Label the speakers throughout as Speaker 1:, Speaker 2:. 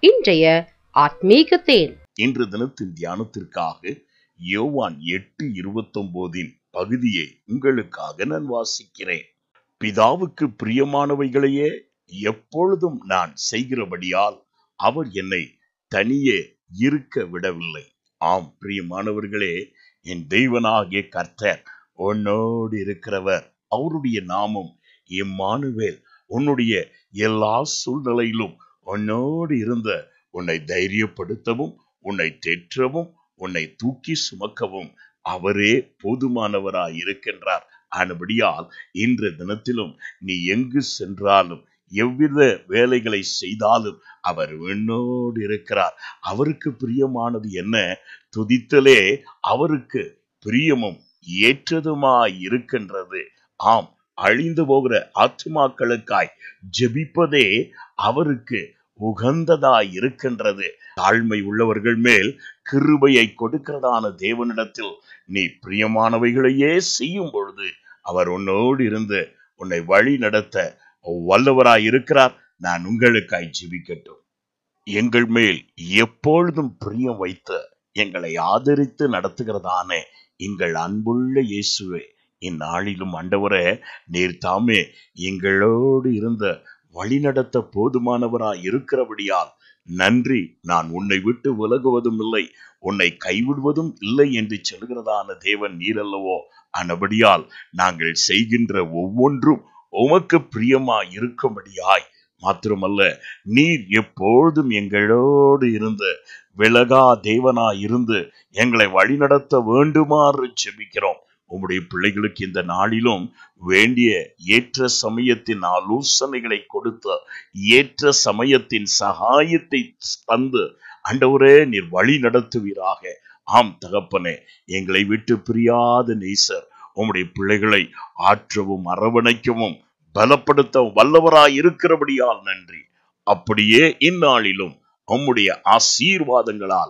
Speaker 1: இன்றைய ஆத்மீக தேன்
Speaker 2: இன்று தினத்தின் தியானத்திற்காக யோவான் எட்டு இருபத்தொன்பதின் பகுதியை உங்களுக்காக நான் வாசிக்கிறேன் பிதாவுக்கு பிரியமானவைகளையே எப்பொழுதும் நான் செய்கிறபடியால் அவர் என்னை தனியே இருக்க விடவில்லை ஆம் பிரியமானவர்களே என் தெய்வனாகிய கர்த்தர் உன்னோடு இருக்கிறவர் அவருடைய நாமம் இம்மானுவேல் உன்னுடைய எல்லா சூழ்நிலையிலும் உன்னோடு இருந்த உன்னை தைரியப்படுத்தவும் உன்னை தேற்றவும் உன்னை தூக்கி சுமக்கவும் அவரே போதுமானவராய் இருக்கின்றார் ஆனபடியால் இன்று தினத்திலும் நீ எங்கு சென்றாலும் எவ்வித வேலைகளை செய்தாலும் அவர் உன்னோடு இருக்கிறார் அவருக்கு பிரியமானது என்ன துதித்தலே அவருக்கு பிரியமும் ஏற்றதுமாய் இருக்கின்றது ஆம் அழிந்து போகிற ஆத்துமாக்களுக்காய் ஜெபிப்பதே அவருக்கு உகந்ததாய் இருக்கின்றது தாழ்மை உள்ளவர்கள் மேல் கிருபையை கொடுக்கிறதான தேவனிடத்தில் நீ பிரியமானவைகளையே செய்யும் பொழுது அவர் உன்னோடு இருந்து உன்னை வழி நடத்த வல்லவராய் இருக்கிறார் நான் உங்களுக்காய் ஜெபிக்கட்டும் எங்கள் மேல் எப்பொழுதும் பிரியம் வைத்து எங்களை ஆதரித்து நடத்துகிறதான எங்கள் அன்புள்ள இயேசுவே இந்நாளிலும் ஆண்டவரே நீர் தாமே எங்களோடு இருந்த வழிநடத்த போதுமானவராய் இருக்கிறபடியால் நன்றி நான் உன்னை விட்டு விலகுவதும் இல்லை உன்னை கைவிடுவதும் இல்லை என்று சொல்கிறதான தேவன் நீரல்லவோ ஆனபடியால் நாங்கள் செய்கின்ற ஒவ்வொன்றும் உமக்கு பிரியமாய் இருக்கும்படியாய் மாத்திரமல்ல நீர் எப்பொழுதும் எங்களோடு இருந்து விலகா தேவனாய் இருந்து எங்களை வழிநடத்த வேண்டுமாறு செபிக்கிறோம் உம்முடைய பிள்ளைகளுக்கு இந்த நாளிலும் வேண்டிய ஏற்ற சமயத்தின் ஆலோசனைகளை கொடுத்த ஏற்ற சமயத்தின் சகாயத்தை தந்து அண்டவரே நீர் வழி நடத்துவீராக ஆம் தகப்பனே எங்களை விட்டு பிரியாத நேசர் உம்முடைய பிள்ளைகளை ஆற்றவும் அரவணைக்கவும் பலப்படுத்த வல்லவராய் இருக்கிறபடியால் நன்றி அப்படியே இந்நாளிலும் உம்முடைய ஆசீர்வாதங்களால்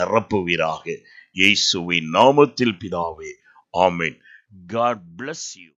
Speaker 2: நிரப்புவீராக இயேசுவின் நாமத்தில் பிதாவே ஆமென் காட் bless you